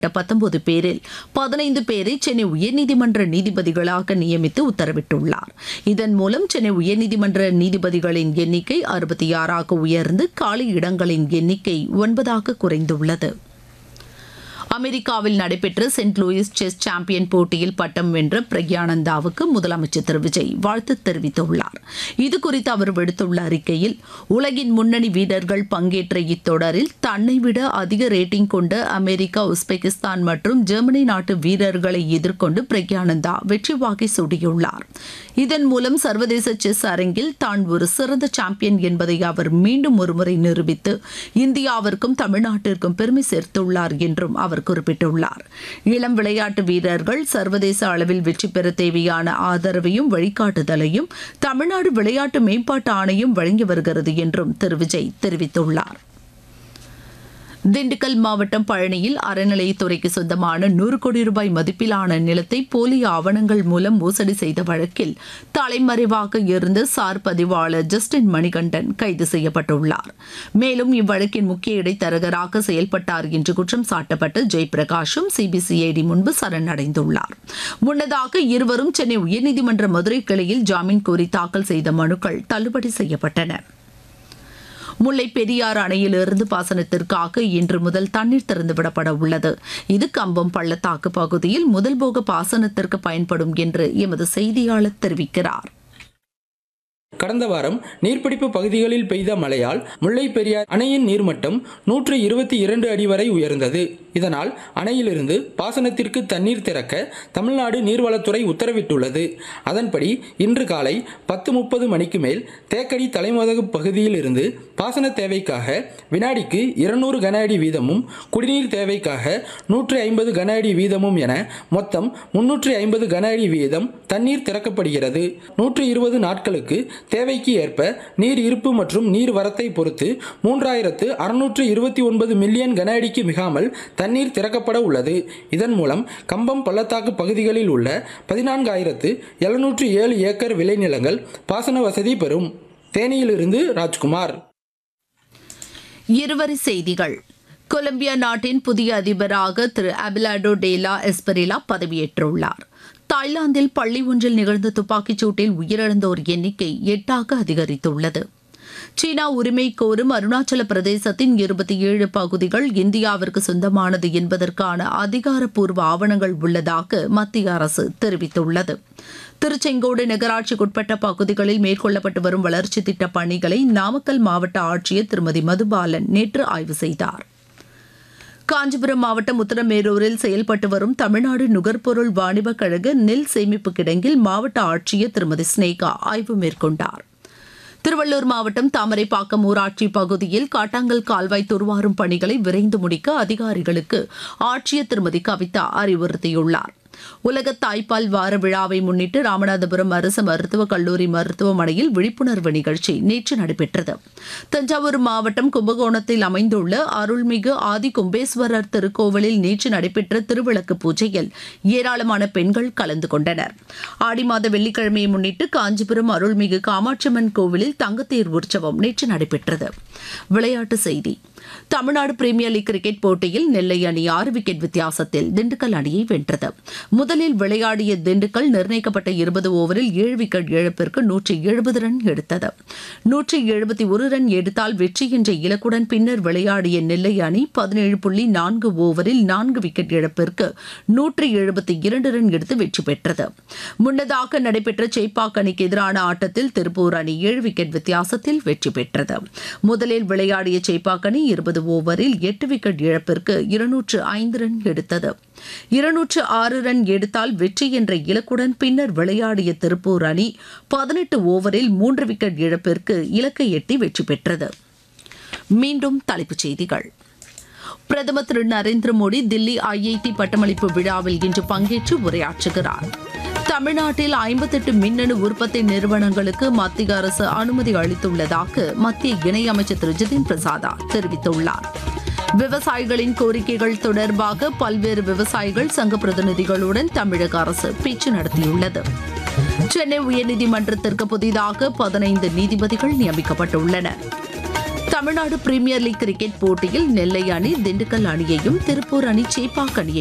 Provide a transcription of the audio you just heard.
பத்தொன்பது பேரில் பதினைந்து பேரை சென்னை உயர்நீதிமன்ற நீதிபதிகளாக நியமித்து உத்தரவிட்டுள்ளார் இதன் மூலம் சென்னை உயர்நீதிமன்ற நீதிபதிகளின் எண்ணிக்கை அறுபத்தி ஆறாக உயர்ந்து காலி இடங்களின் எண்ணிக்கை ஒன்பதாக குறைந்துள்ளது அமெரிக்காவில் நடைபெற்ற சென்ட் லூயிஸ் செஸ் சாம்பியன் போட்டியில் பட்டம் வென்ற பிரக்யானந்தாவுக்கு முதலமைச்சர் திரு விஜய் வாழ்த்து தெரிவித்துள்ளார் இதுகுறித்து அவர் விடுத்துள்ள அறிக்கையில் உலகின் முன்னணி வீரர்கள் பங்கேற்ற இத்தொடரில் தன்னை விட அதிக ரேட்டிங் கொண்ட அமெரிக்கா உஸ்பெகிஸ்தான் மற்றும் ஜெர்மனி நாட்டு வீரர்களை எதிர்கொண்டு பிரக்யானந்தா வெற்றி வாகை சூடியுள்ளார் இதன் மூலம் சர்வதேச செஸ் அரங்கில் தான் ஒரு சிறந்த சாம்பியன் என்பதை அவர் மீண்டும் ஒருமுறை நிரூபித்து இந்தியாவிற்கும் தமிழ்நாட்டிற்கும் பெருமை சேர்த்துள்ளார் என்றும் அவர் குறிப்பிட்டுள்ளார் இளம் விளையாட்டு வீரர்கள் சர்வதேச அளவில் வெற்றி பெற தேவையான ஆதரவையும் வழிகாட்டுதலையும் தமிழ்நாடு விளையாட்டு மேம்பாட்டு ஆணையம் வழங்கி வருகிறது என்றும் திரு விஜய் தெரிவித்துள்ளார் திண்டுக்கல் மாவட்டம் பழனியில் அறநிலையத்துறைக்கு சொந்தமான நூறு கோடி ரூபாய் மதிப்பிலான நிலத்தை போலி ஆவணங்கள் மூலம் மோசடி செய்த வழக்கில் தலைமறைவாக இருந்த சார் பதிவாளர் ஜஸ்டின் மணிகண்டன் கைது செய்யப்பட்டுள்ளார் மேலும் இவ்வழக்கின் முக்கிய இடைத்தரகராக செயல்பட்டார் என்று குற்றம் சாட்டப்பட்ட ஜெயபிரகாஷும் சிபிசிஐடி முன்பு சரணடைந்துள்ளார் முன்னதாக இருவரும் சென்னை உயர்நீதிமன்ற மதுரை கிளையில் ஜாமீன் கோரி தாக்கல் செய்த மனுக்கள் தள்ளுபடி செய்யப்பட்டன முல்லை பெரியாறு அணையிலிருந்து பாசனத்திற்காக இன்று முதல் தண்ணீர் திறந்துவிடப்பட உள்ளது இது கம்பம் பள்ளத்தாக்கு பகுதியில் முதல் போக பாசனத்திற்கு பயன்படும் என்று எமது செய்தியாளர் தெரிவிக்கிறார் கடந்த வாரம் நீர்பிடிப்பு பகுதிகளில் பெய்த மழையால் முல்லை பெரியார் அணையின் நீர்மட்டம் நூற்று இருபத்தி இரண்டு அடி வரை உயர்ந்தது இதனால் அணையிலிருந்து பாசனத்திற்கு தண்ணீர் திறக்க தமிழ்நாடு நீர்வளத்துறை உத்தரவிட்டுள்ளது அதன்படி இன்று காலை பத்து முப்பது மணிக்கு மேல் தேக்கடி தலைமதகு பகுதியில் இருந்து பாசன தேவைக்காக வினாடிக்கு இருநூறு கன அடி வீதமும் குடிநீர் தேவைக்காக நூற்று ஐம்பது கன அடி வீதமும் என மொத்தம் முன்னூற்றி ஐம்பது கன அடி வீதம் தண்ணீர் திறக்கப்படுகிறது நூற்று இருபது நாட்களுக்கு தேவைக்கு ஏற்ப நீர் இருப்பு மற்றும் நீர் வரத்தை பொறுத்து மூன்றாயிரத்து அறுநூற்று இருபத்தி ஒன்பது மில்லியன் கன அடிக்கு மிகாமல் தண்ணீர் திறக்கப்பட உள்ளது இதன் மூலம் கம்பம் பள்ளத்தாக்கு பகுதிகளில் உள்ள பதினான்காயிரத்து எழுநூற்று ஏழு ஏக்கர் விளைநிலங்கள் பாசன வசதி பெறும் தேனியிலிருந்து ராஜ்குமார் இருவரி செய்திகள் கொலம்பியா நாட்டின் புதிய அதிபராக திரு அபிலாடோ டேலா எஸ்பெரிலா பதவியேற்றுள்ளார் தாய்லாந்தில் பள்ளி ஒன்றில் நிகழ்ந்த துப்பாக்கிச் சூட்டில் உயிரிழந்தோர் எண்ணிக்கை எட்டாக அதிகரித்துள்ளது சீனா உரிமை கோரும் அருணாச்சல பிரதேசத்தின் இருபத்தி ஏழு பகுதிகள் இந்தியாவிற்கு சொந்தமானது என்பதற்கான அதிகாரப்பூர்வ ஆவணங்கள் உள்ளதாக மத்திய அரசு தெரிவித்துள்ளது திருச்செங்கோடு நகராட்சிக்குட்பட்ட பகுதிகளில் மேற்கொள்ளப்பட்டு வரும் வளர்ச்சி திட்டப் பணிகளை நாமக்கல் மாவட்ட ஆட்சியர் திருமதி மதுபாலன் நேற்று ஆய்வு செய்தார் காஞ்சிபுரம் மாவட்டம் உத்தரமேரூரில் செயல்பட்டு வரும் தமிழ்நாடு நுகர்பொருள் வாணிபக் கழக நெல் சேமிப்பு கிடங்கில் மாவட்ட ஆட்சியர் திருமதி ஸ்னேகா ஆய்வு மேற்கொண்டார் திருவள்ளூர் மாவட்டம் தாமரைப்பாக்கம் ஊராட்சி பகுதியில் காட்டாங்கல் கால்வாய் துர்வாரும் பணிகளை விரைந்து முடிக்க அதிகாரிகளுக்கு ஆட்சியர் திருமதி கவிதா அறிவுறுத்தியுள்ளார் உலக தாய்ப்பால் வார விழாவை முன்னிட்டு ராமநாதபுரம் அரசு மருத்துவக் கல்லூரி மருத்துவமனையில் விழிப்புணர்வு நிகழ்ச்சி நேற்று நடைபெற்றது தஞ்சாவூர் மாவட்டம் கும்பகோணத்தில் அமைந்துள்ள அருள்மிகு ஆதி கும்பேஸ்வரர் திருக்கோவிலில் நேற்று நடைபெற்ற திருவிளக்கு பூஜையில் ஏராளமான பெண்கள் கலந்து கொண்டனர் ஆடி மாத வெள்ளிக்கிழமையை முன்னிட்டு காஞ்சிபுரம் அருள்மிகு காமாட்சியம்மன் கோவிலில் தங்கத்தேர் உற்சவம் நேற்று நடைபெற்றது விளையாட்டுச் செய்தி தமிழ்நாடு பிரீமியர் லீக் கிரிக்கெட் போட்டியில் நெல்லை அணி ஆறு விக்கெட் வித்தியாசத்தில் திண்டுக்கல் அணியை வென்றது முதலில் விளையாடிய திண்டுக்கல் நிர்ணயிக்கப்பட்ட இருபது ஓவரில் ஏழு விக்கெட் இழப்பிற்கு நூற்றி எழுபது ரன் எடுத்தது நூற்றி எழுபத்தி ஒரு ரன் எடுத்தால் வெற்றி என்ற இலக்குடன் பின்னர் விளையாடிய நெல்லை அணி பதினேழு புள்ளி நான்கு ஓவரில் நான்கு விக்கெட் இழப்பிற்கு நூற்றி எழுபத்தி இரண்டு ரன் எடுத்து வெற்றி பெற்றது முன்னதாக நடைபெற்ற சேப்பாக் அணிக்கு எதிரான ஆட்டத்தில் திருப்பூர் அணி ஏழு விக்கெட் வித்தியாசத்தில் வெற்றி பெற்றது முதலில் விளையாடிய சேப்பாக் அணி இருபது ஓவரில் எட்டு விக்கெட் இழப்பிற்கு இருநூற்று ஐந்து ரன் எடுத்தது இருநூற்று ஆறு ரன் எடுத்தால் வெற்றி என்ற இலக்குடன் பின்னர் விளையாடிய திருப்பூர் அணி பதினெட்டு ஓவரில் மூன்று விக்கெட் இழப்பிற்கு இலக்கை எட்டி வெற்றி பெற்றது மீண்டும் தலைப்புச் செய்திகள் பிரதமர் திரு நரேந்திர மோடி தில்லி ஐஐடி பட்டமளிப்பு விழாவில் இன்று பங்கேற்று உரையாற்றுகிறார் தமிழ்நாட்டில் ஐம்பத்தெட்டு மின்னணு உற்பத்தி நிறுவனங்களுக்கு மத்திய அரசு அனுமதி அளித்துள்ளதாக மத்திய இணையமைச்சர் திரு ஜிதின் பிரசாதா தெரிவித்துள்ளார் விவசாயிகளின் கோரிக்கைகள் தொடர்பாக பல்வேறு விவசாயிகள் சங்க பிரதிநிதிகளுடன் தமிழக அரசு பேச்சு நடத்தியுள்ளது சென்னை உயர்நீதிமன்றத்திற்கு புதிதாக பதினைந்து நீதிபதிகள் நியமிக்கப்பட்டுள்ளனர் தமிழ்நாடு பிரீமியர் லீக் கிரிக்கெட் போட்டியில் நெல்லை அணி திண்டுக்கல் அணியையும் திருப்பூர் அணி சேப்பாக் அணியை